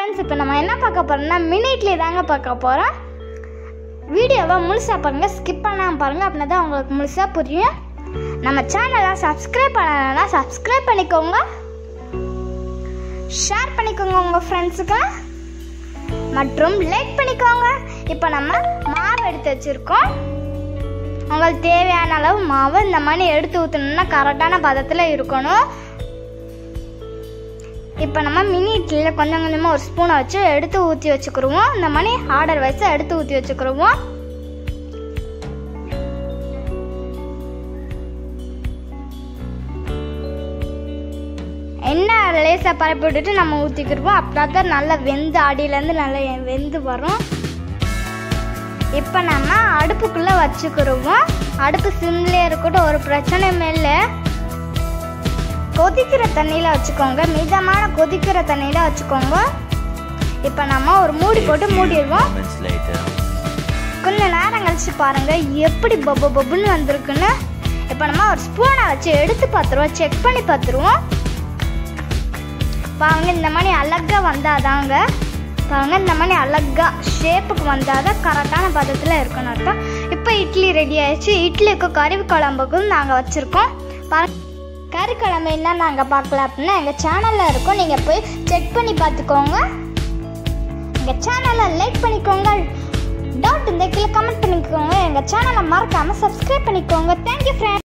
Friends இப்போ நம்ம என்ன பார்க்க போகிறோம்னா மினி இட்லி தாங்க பார்க்க போகிறோம் வீடியோவை முழுசாக பாருங்கள் ஸ்கிப் பண்ணாமல் பாருங்கள் அப்படின்னா தான் உங்களுக்கு முழுசாக புரியும் நம்ம சேனலை சப்ஸ்கிரைப் பண்ணலைன்னா சப்ஸ்கிரைப் பண்ணிக்கோங்க ஷேர் பண்ணிக்கோங்க உங்கள் ஃப்ரெண்ட்ஸுக்கு மற்றும் லைக் பண்ணிக்கோங்க இப்போ நம்ம மாவு எடுத்து வச்சுருக்கோம் உங்களுக்கு தேவையான அளவு மாவு இந்த மாதிரி எடுத்து ஊற்றணும்னா கரெக்டான பதத்தில் இருக்கணும் இப்போ நம்ம மினி இட்லியில் கொஞ்சம் கொஞ்சமாக ஒரு ஸ்பூனை வச்சு எடுத்து ஊற்றி வச்சுக்கிருவோம் இந்த மாதிரி ஆர்டர் வைஸாக எடுத்து ஊற்றி வச்சுக்கிருவோம் எண்ணெய் லேசாக பரப்பி விட்டுட்டு நம்ம ஊற்றிக்கிருவோம் அப்படின்னா தான் நல்லா வெந்து அடியிலேருந்து நல்லா வெந்து வரும் இப்போ நம்ம அடுப்புக்குள்ளே வச்சுக்கிருவோம் அடுப்பு சிம்லேயே இருக்கட்டும் ஒரு பிரச்சனையுமே இல்லை கொதிக்கிற தண்ணியில் வச்சுக்கோங்க மிதமான கொதிக்கிற தண்ணியில் வச்சுக்கோங்க இப்போ நம்ம ஒரு மூடி போட்டு மூடிடுவோம் moments later. கொஞ்ச நேரம் கழிச்சு பாருங்க எப்படி பப்பு பப்புன்னு வந்திருக்குன்னு இப்போ நம்ம ஒரு ஸ்பூனை வச்சு எடுத்து பார்த்துருவோம் செக் பண்ணி பார்த்துருவோம் பாருங்க இந்த மாதிரி அழகா வந்தாதாங்க பாருங்க இந்த மாதிரி அழகா ஷேப்புக்கு வந்தாதான் கரெக்டான பதத்தில் இருக்கணும் அர்த்தம் இப்போ இட்லி ரெடி ஆயிடுச்சு இட்லிக்கும் கறி குழம்புக்கும் நாங்கள் வச்சுருக்கோம் பாருங்க கறி குழம்பு என்ன நாங்கள் பார்க்கல அப்படின்னா எங்கள் சேனலில் இருக்கும் நீங்கள் போய் செக் பண்ணி பார்த்துக்கோங்க எங்கள் சேனலை லைக் பண்ணிக்கோங்க டவுட் இந்த கீழே கமெண்ட் பண்ணிக்கோங்க எங்கள் சேனலை மறக்காமல் சப்ஸ்கிரைப் பண்ணிக்கோங்க தேங்க்யூ ஃப்ரெண்ட்